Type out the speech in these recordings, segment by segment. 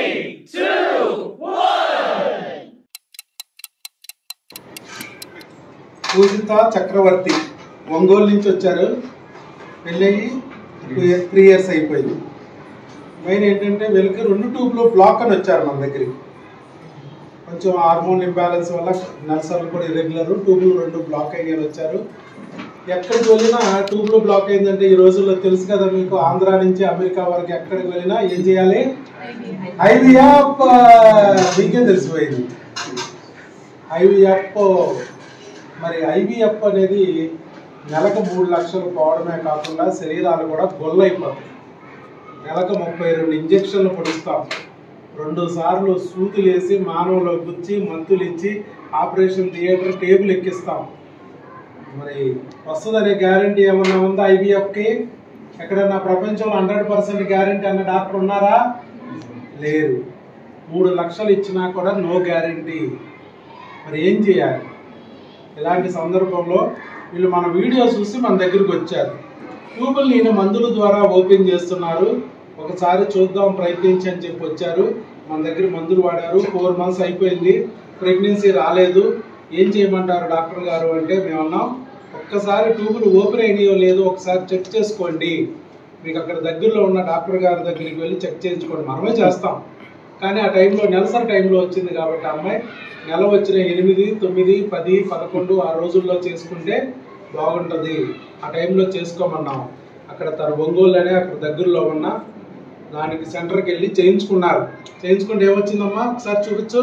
పూజిత చక్రవర్తి ఒంగోలు నుంచి వచ్చారు పెళ్ళయి త్రీ ఇయర్స్ అయిపోయింది మెయిన్ ఏంటంటే వెలికి రెండు ట్యూబ్లు బ్లాక్ అని వచ్చారు మన దగ్గరికి కొంచెం హార్మోన్ ఇంబ్యాలెన్స్ వల్ల నర్సర్లు కూడా ఇరెగ్యులర్ ట్యూబ్లు రెండు బ్లాక్ అయ్యారు వచ్చారు ఎక్కడికి వెళ్ళినా ట్యూబ్లు బ్లాక్ అయిందంటే ఈ రోజుల్లో తెలుసు కదా మీకు ఆంధ్ర నుంచి అమెరికా వరకు ఎక్కడికి వెళ్ళినా ఏం చేయాలి ఐవీఎఫ్ మీకే తెలిసిపోయింది ఐవీఎఫ్ మరి ఐవీఎఫ్ అనేది నెలకు మూడు లక్షలు పోవడమే కాకుండా శరీరాలు కూడా గొల్లైపోతాయి నెలకు ముప్పై రెండు ఇంజక్షన్లు పొడుస్తాం రెండు సార్లు సూతులు వేసి మానవులో గుచ్చి మంతులు ఇచ్చి ఆపరేషన్ థియేటర్ టేబుల్ ఎక్కిస్తాం మరి వస్తుందనే గ్యారంటీ ఏమన్నా ఉందా ఐవీఎఫ్కి ఎక్కడన్నా ప్రపంచంలో హండ్రెడ్ పర్సెంట్ గ్యారంటీ అన్న డాక్టర్ ఉన్నారా లేరు మూడు లక్షలు ఇచ్చినా కూడా నో గ్యారంటీ మరి ఏం చేయాలి ఇలాంటి సందర్భంలో వీళ్ళు మన వీడియో చూసి మన దగ్గరికి వచ్చారు ట్యూబుల్ నేను మందుల ద్వారా ఓపెన్ చేస్తున్నారు ఒకసారి చూద్దాం ప్రయత్నించి అని చెప్పి వచ్చారు మన దగ్గర మందులు వాడారు ఫోర్ మంత్స్ అయిపోయింది ప్రెగ్నెన్సీ రాలేదు ఏం చేయమంటారు డాక్టర్ గారు అంటే మేము అన్నాం ఒక్కసారి ట్యూబులు ఓపెన్ అయినాయో లేదో ఒకసారి చెక్ చేసుకోండి మీకు అక్కడ దగ్గరలో ఉన్న డాక్టర్ గారి దగ్గరికి వెళ్ళి చెక్ చేయించుకోండి మనమే చేస్తాం కానీ ఆ టైంలో నెలసరి టైంలో వచ్చింది కాబట్టి ఆ అమ్మాయి నెల వచ్చిన ఎనిమిది తొమ్మిది పది పదకొండు ఆ రోజుల్లో చేసుకుంటే బాగుంటుంది ఆ టైంలో చేసుకోమన్నాం అక్కడ తన ఒంగోలులోనే అక్కడ దగ్గరలో ఉన్న దానికి సెంటర్కి వెళ్ళి చేయించుకున్నారు చేయించుకుంటే ఏమొచ్చిందమ్మా ఒకసారి చూపించు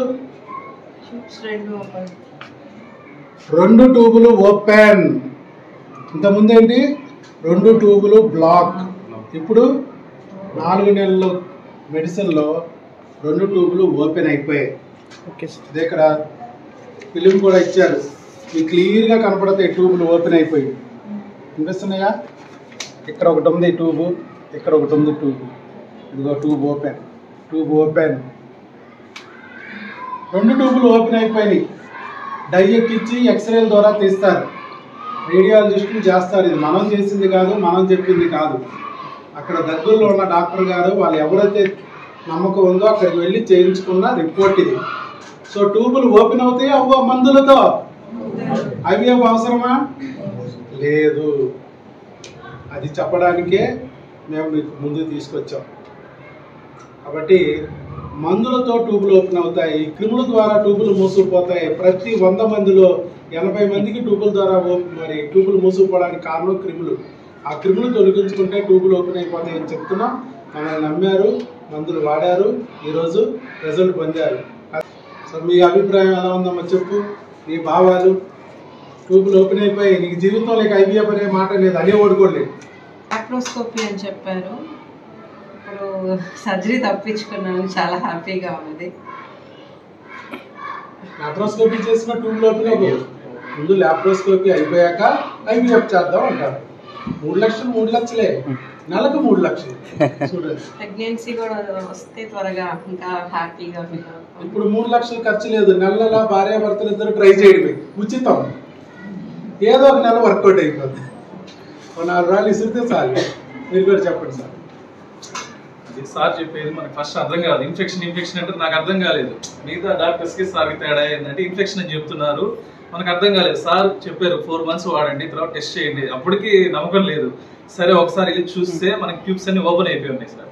రెండు ట్యూబులు ఓపెన్ ఇంతకుముందు ఏంటి రెండు ట్యూబులు బ్లాక్ ఇప్పుడు నాలుగు నెలలు మెడిసిన్లో రెండు ట్యూబులు ఓపెన్ అయిపోయాయి అదే ఇక్కడ ఫిలిం కూడా ఇచ్చారు మీకు క్లియర్గా కనపడతాయి ట్యూబులు ఓపెన్ అయిపోయి కనిపిస్తున్నాయా ఇక్కడ ఒకటి ఉంది ట్యూబు ఇక్కడ ఒకటి ఉంది ట్యూబ్ ఇదిగో ట్యూబ్ ఓపెన్ ట్యూబ్ ఓపెన్ రెండు ట్యూబులు ఓపెన్ అయిపోయినాయి డై ఎక్కించి ఎక్స్రేల ద్వారా తీస్తారు రేడియాలజిస్టులు చేస్తారు ఇది మనం చేసింది కాదు మనం చెప్పింది కాదు అక్కడ దగ్గరలో ఉన్న డాక్టర్ గారు వాళ్ళు ఎవరైతే నమ్మకం ఉందో అక్కడికి వెళ్ళి చేయించుకున్న రిపోర్ట్ ఇది సో ట్యూబులు ఓపెన్ అవుతాయి అవ్వ మందులతో అవి ఏం అవసరమా లేదు అది చెప్పడానికే మేము మీకు ముందు తీసుకొచ్చాం కాబట్టి మందులతో ట్యూబులు ఓపెన్ అవుతాయి క్రిముల ద్వారా ట్యూబులు మూసుకుపోతాయి ప్రతి వంద మందిలో ఎనభై మందికి ట్యూబుల ద్వారా ఓ- మరి ట్యూబులు మూసుకుపోవడానికి కారణం క్రిములు ఆ క్రిములు తొలగించుకుంటే ట్యూబులు ఓపెన్ అయిపోతాయి అని చెప్తున్నాం మనల్ని నమ్మారు మందులు వాడారు ఈరోజు రిజల్ట్ పొందారు సో మీ అభిప్రాయం ఎలా ఉందమ్మా చెప్పు నీ భావాలు ట్యూబులు ఓపెన్ అయిపోయి నీకు జీవితంలో ఇక ఐబీఎఫ్ అనే మాట లేదు అనే ఓడుకోలేదు లాప్రోస్కోపీ అని చెప్పారు ఇప్పుడు సర్జరీ తప్పించుకున్నాను చాలా హ్యాపీగా ఉంది లాప్రోస్కోపీ చేసిన ట్యూబ్ ఓపెన్ అవ్వవు ముందు లాప్రోస్కోపీ అయిపోయాక ఐవీఎఫ్ చేద్దాం అంటారు మూడు లక్షలు మూడు లక్షలే నెలకు మూడు లక్షలు చూడండి ప్రెగ్నెన్సీ కూడా వస్తే త్వరగా ఇంకా హ్యాపీగా ఫీల్ అవుతాం ఇప్పుడు మూడు లక్షలు ఖర్చు లేదు నెల నెల భార్య భర్తలు ఇద్దరు ట్రై చేయడమే ఉచితం ఏదో ఒక నెల వర్కౌట్ అయిపోద్ది ఒక నాలుగు రాళ్ళు ఇసిరితే చాలు మీరు కూడా చెప్పండి సార్ అది సార్ చెప్పేది మనకు ఫస్ట్ అర్థం కాదు ఇన్ఫెక్షన్ ఇన్ఫెక్షన్ అంటే నాకు అర్థం కాలేదు మిగతా డాక్టర్స్ కి సార్ తేడా ఏంటంటే ఇన్ఫెక్షన్ అని చెప్తున్నారు మనకు అర్థం కాలేదు సార్ చెప్పారు ఫోర్ మంత్స్ వాడండి తర్వాత టెస్ట్ చేయండి అప్పటికి నమ్మకం లేదు సరే ఒకసారి వెళ్ళి చూస్తే మనకి ట్యూబ్స్ అన్ని ఓపెన్ అయిపోయి ఉన్నాయి సార్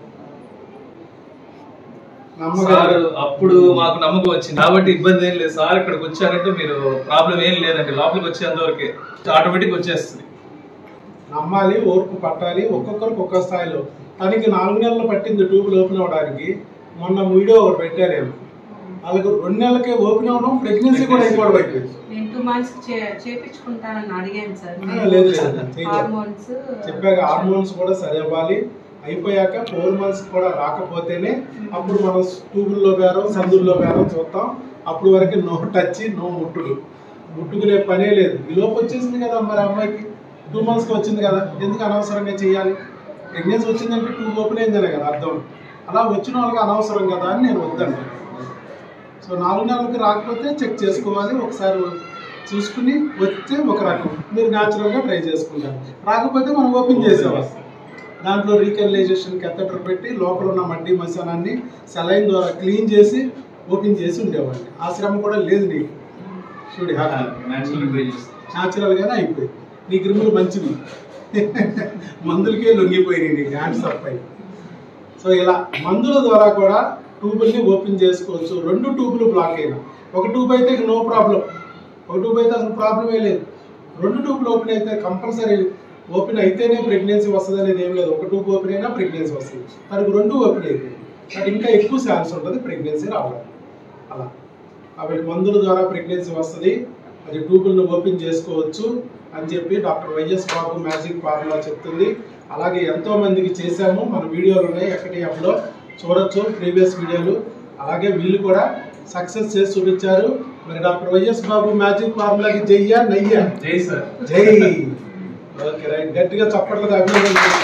సార్ నమ్మగలరు అప్పుడు మాకు నమ్మకం వచ్చింది కాబట్టి ఇబ్బంది ఏం లేదు సార్ ఇక్కడికి వచ్చారంటే మీరు ప్రాబ్లం ఏం లేదండి లోపలికి వచ్చేంత వరకే ఆటోమేటిక్ వచ్చేస్తుంది నమ్మాలి ఓర్పు పట్టాలి ఒక్కొక్కరికి ఒక్క స్థాయిలో తనకి నాలుగు నెలలు పట్టింది ట్యూబ్ ఓపెన్ అవ్వడానికి మొన్న వీడియో ఒకటి పెట్టాను నేను వాళ్ళకి రెండు నెలలకే ఓపెన్ అవ్వడం ప్రెగ్నెన్సీ కూడా అయిపోవడం అయిపోయింది నేను టూ మంత్స్ చేపించుకుంటానని అడిగాను సార్ ఆ, లేదు, లేదు, చేయలేదు. హార్మోన్స్ చెప్పాక హార్మోన్స్ కూడా సరి అవ్వాలి అయిపోయాక ఫోర్ మంత్స్ కూడా రాకపోతేనే అప్పుడు మనం ట్యూబుల్లో బేరం సందుల్లో బేరం చూస్తాం అప్పుడు వరకు నో టచ్ నో ముట్టుడు ముట్టుకునే పనే లేదు ఈ లోపు వచ్చేసింది కదా మరి అమ్మాయికి టూ మంత్స్కి వచ్చింది కదా ఎందుకు అనవసరంగా చేయాలి ప్రెగ్నెన్సీ వచ్చిందంటే టూ ఓపెన్ అయిందనే కదా అర్థం అలా వచ్చిన వాళ్ళకి అనవసరం కదా అని నేను వద్దండి సో నాలుగు నెలలకి రాకపోతే చెక్ చేసుకోవాలి ఒకసారి చూసుకుని వస్తే ఒక రకం మీరు న్యాచురల్గా ట్రై చేసుకుంటారు రాకపోతే మనం ఓపెన్ చేసేవాళ్ళం దాంట్లో రీకనలైజేషన్ కెథటర్ పెట్టి లోపల ఉన్న మడ్డి మసానాన్ని సెలైన్ ద్వారా క్లీన్ చేసి ఓపెన్ చేసి ఉండేవాడిని ఆ శ్రమ కూడా లేదు నీకు చూడు న్యాచురల్ ట్రై చేస్తాను న్యాచురల్గానే అయిపోయింది నీ క్రిములు మంచివి మందులకే లొంగిపోయినాయి నీకు హ్యాండ్స్ అప్ అయి సో ఇలా మందుల ద్వారా కూడా ట్యూబుల్ని ఓపెన్ చేసుకోవచ్చు రెండు ట్యూబులు బ్లాక్ అయినా ఒక ట్యూబ్ అయితే నో ప్రాబ్లం ఒక ట్యూబ్ అయితే అసలు ప్రాబ్లమే లేదు రెండు ట్యూబ్లు ఓపెన్ అయితే కంపల్సరీ ఓపెన్ అయితేనే ప్రెగ్నెన్సీ వస్తుంది అనేది ఏం లేదు ఒక ట్యూబ్ ఓపెన్ అయినా ప్రెగ్నెన్సీ వస్తుంది తనకు రెండు ఓపెన్ అయిపోయింది బట్ ఇంకా ఎక్కువ ఛాన్స్ ఉంటుంది ప్రెగ్నెన్సీ రావడానికి అలా కాబట్టి మందుల ద్వారా ప్రెగ్నెన్సీ వస్తుంది అది ట్యూబుల్ని ఓపెన్ చేసుకోవచ్చు అని చెప్పి doctor YS Babu magic formula చెప్తుంది అలాగే ఎంతో మందికి చేశాము మన వీడియోలు ఉన్నాయి ఎక్కడి యాప్లో చూడొచ్చు ప్రీవియస్ వీడియోలు అలాగే వీళ్ళు కూడా సక్సెస్ చేసి చూపించారు మరి డాక్టర్ వైఎస్ బాబు మ్యాజిక్ ఫార్ములాకి జయ్యా నయ్యా జై సార్ జై ఓకే రైట్ గట్టిగా చప్పట్లతో అభినందనలు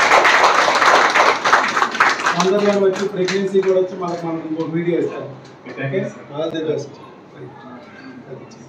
తొందరలో వచ్చి ప్రెగ్నెన్సీ కూడా వచ్చి మనకు మనం ఇంకో వీడియో ఇస్తాం Thank okay you, sir. All the best